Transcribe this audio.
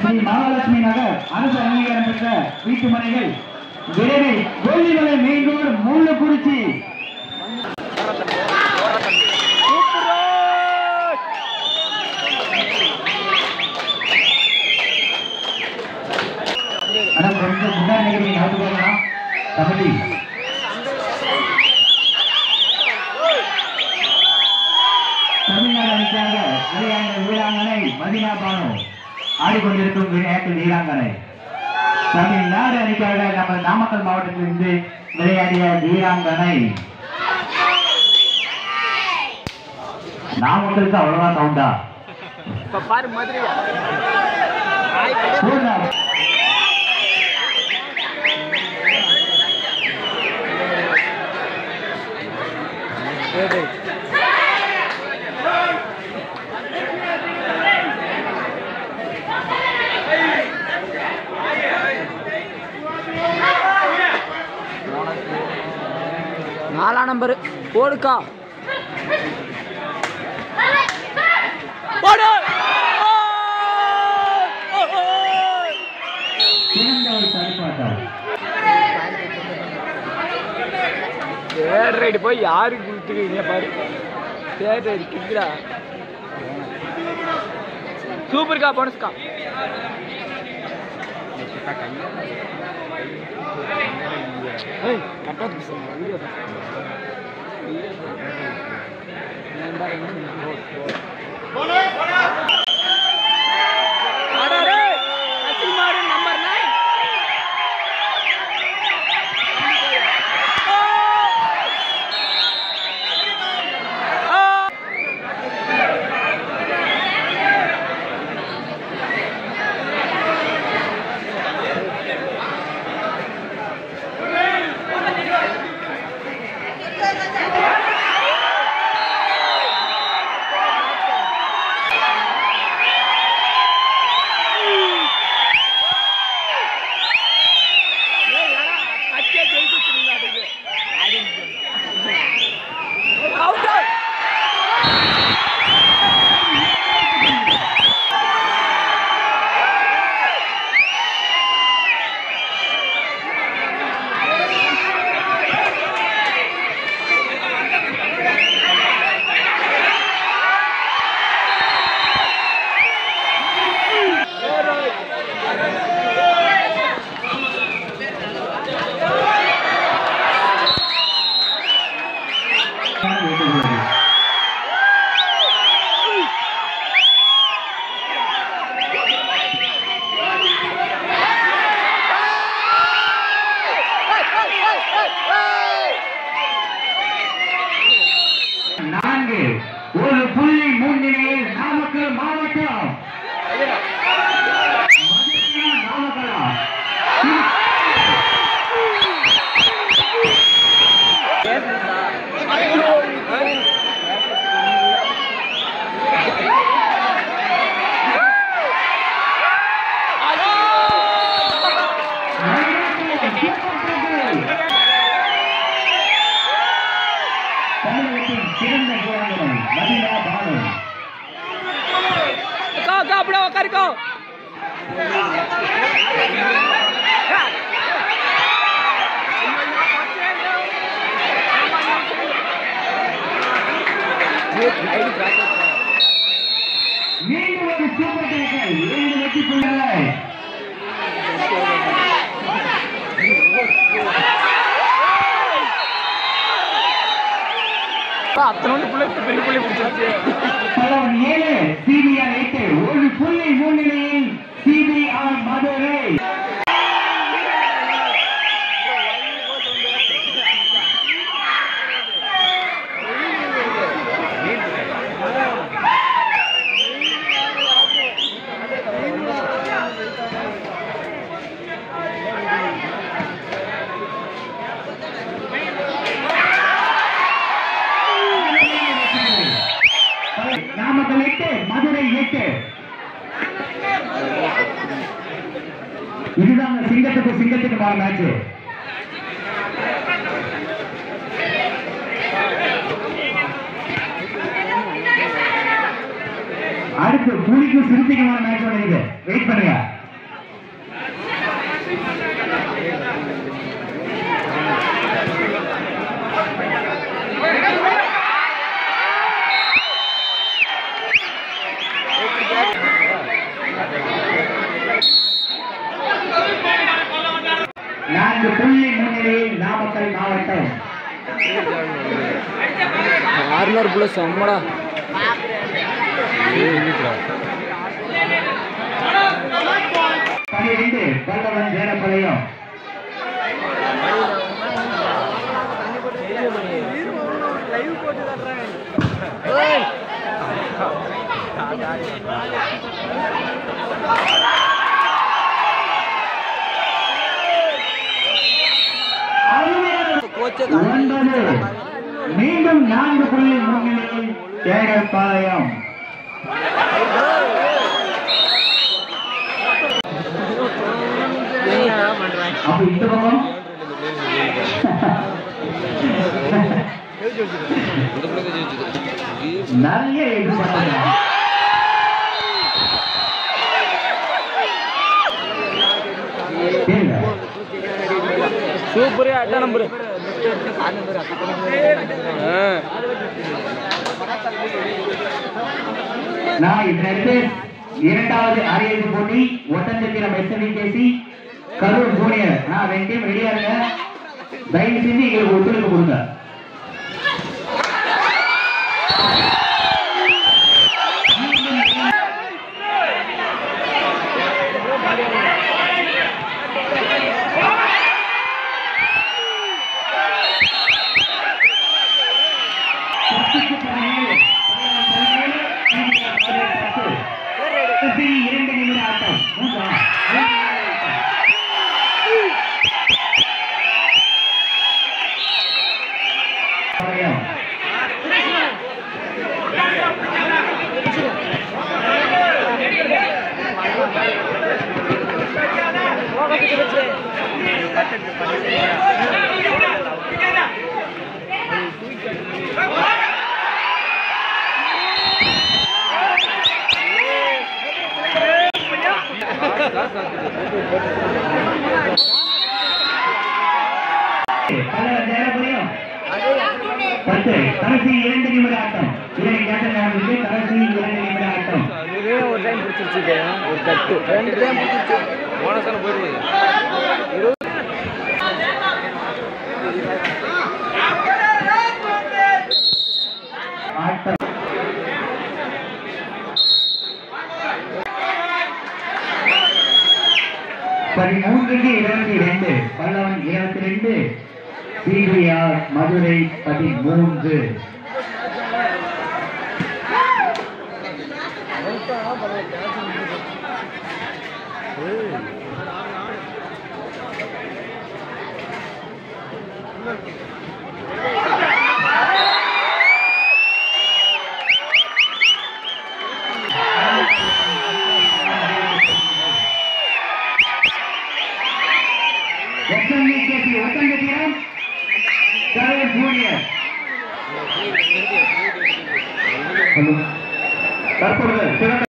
ஸ்ரீ மகாலட்சுமி நகர் அரசு அங்கீகாரம் பெற்ற வீட்டு மனைகள் விரைவில் கொல்லிமலை மீண்டூர் முள்ளுக்குறிச்சி அண்ணா கொஞ்சம் முன்னாடி நிகழ்ச்சி நடந்து போகலாம் தமிழி தமிழ்நாடு அணிக்காக விளையாண்ட வீராங்கனை மதினா பானு ஆடிக்கொண்டிருக்கும் விளையாட்டு வீராங்கனை தமிழ்நாடு அணிக்காக நம்ம நாமக்கல் மாவட்டத்திலிருந்து விளையாடிய வீராங்கனை நாமக்கலுக்கு அவ்வளவா சவுண்டா இப்ப பாரு மதுரை பூர்ணா நாலாம் நம்பர் போடுக்கா போடு சிறந்த ஒரு தடுப்பாட்டம் தேர்ட் ரைடு போய் யாருக்கு கொடுத்துருக்கீங்க பாரு தேர்ட் ரைடு கிக்குடா சூப்பர்க்கா போனஸ்க்கா ஏய் கரெக்டாக பேசுங்க வீடியோ நம்பர் நைன் நான்கு ஒரு புள்ளி முன்னிலையில் நாமக்கல் மாவட்டம் மதுரை நாமக்கலா தமிழகத்தின் சிறந்த வீராங்கனை மதினா பானு அக்கா அக்கா அப்படியே உக்காருக்கோ மீண்டும் ஒரு சூப்பர் டேக்கல் இரண்டு வெற்றி புள்ளிகளை அத்தனோண்டு பிள்ளை பெரிய பிள்ளை பிடிச்சிருச்சு பலவன் ஏழு சிபிஆர் எட்டு ஒரு புள்ளி முன்னிலையில் சிபிஆர் மதுரை நாமக்கல் எட்டு மதுரை எட்டு இதுதான் சிங்கத்துக்கு சிங்கத்துக்கு மேட்ச் அடுத்த அடுத்து புலிக்கும் சிறுத்தைக்குமான மேட்ச் ஒன்று இருக்கு வெயிட் பண்ணுங்க நான்கு புள்ளி முன்னிலையில் நாமக்கல் மாவட்டம் கார்னர் புள்ள செம்மடா பனிரெண்டு பல்லவன் ஜேனபாளையம் ஒன்பது மீண்டும் நான்கு புள்ளி முன்னிலையில் ஜேனபாளையம் அப்ப இந்த பக்கம் நிறைய எதிர்பார்த்தாங்க கேளுங்க. சூப்பரே அட்டா நம்பரு நான் இதற்கு இரண்டாவது அரையிறுதி போட்டி ஒட்டஞ்சத்திரம் எஸ்என்டிசி கரூர் ஜூனியர் நான் ரெண்டு டீம் ரெடியா இருங்க தயவு செஞ்சு எங்களுக்கு ஒத்துழைப்பு கொடுங்க பத்துக்கு பதினேழு. பதினேழு, பத்து. கடைசி இரண்டு நிமிட ஆட்டம் மூன்றா? ஆயம். பல்லவர் ஜெயபுரியம். பத்து. கடைசி இரண்டு நிமிட ஆட்டம் இரண்டு கேப்டன் நடந்தது கடைசி இரண்டு நிமிட ஆட்டம் அதுவே ஒரு டைம் பிடிச்சிருச்சு ஒரு கட்டு ரெண்டு டைம் பிடிச்சிருச்சு போனஸான போயிடுது ஆட்டம் பதிமூன்றுக்கு இருபத்தி ரெண்டு பல்லவன் இருபத்தி ரெண்டு சிபிஆர் மதுரை பதிமூன்று எஸ்எம்இகேசி ஒட்டஞ்சத்திரம் கரூர் ஜூனியர் தற்பொழுது சிறந்த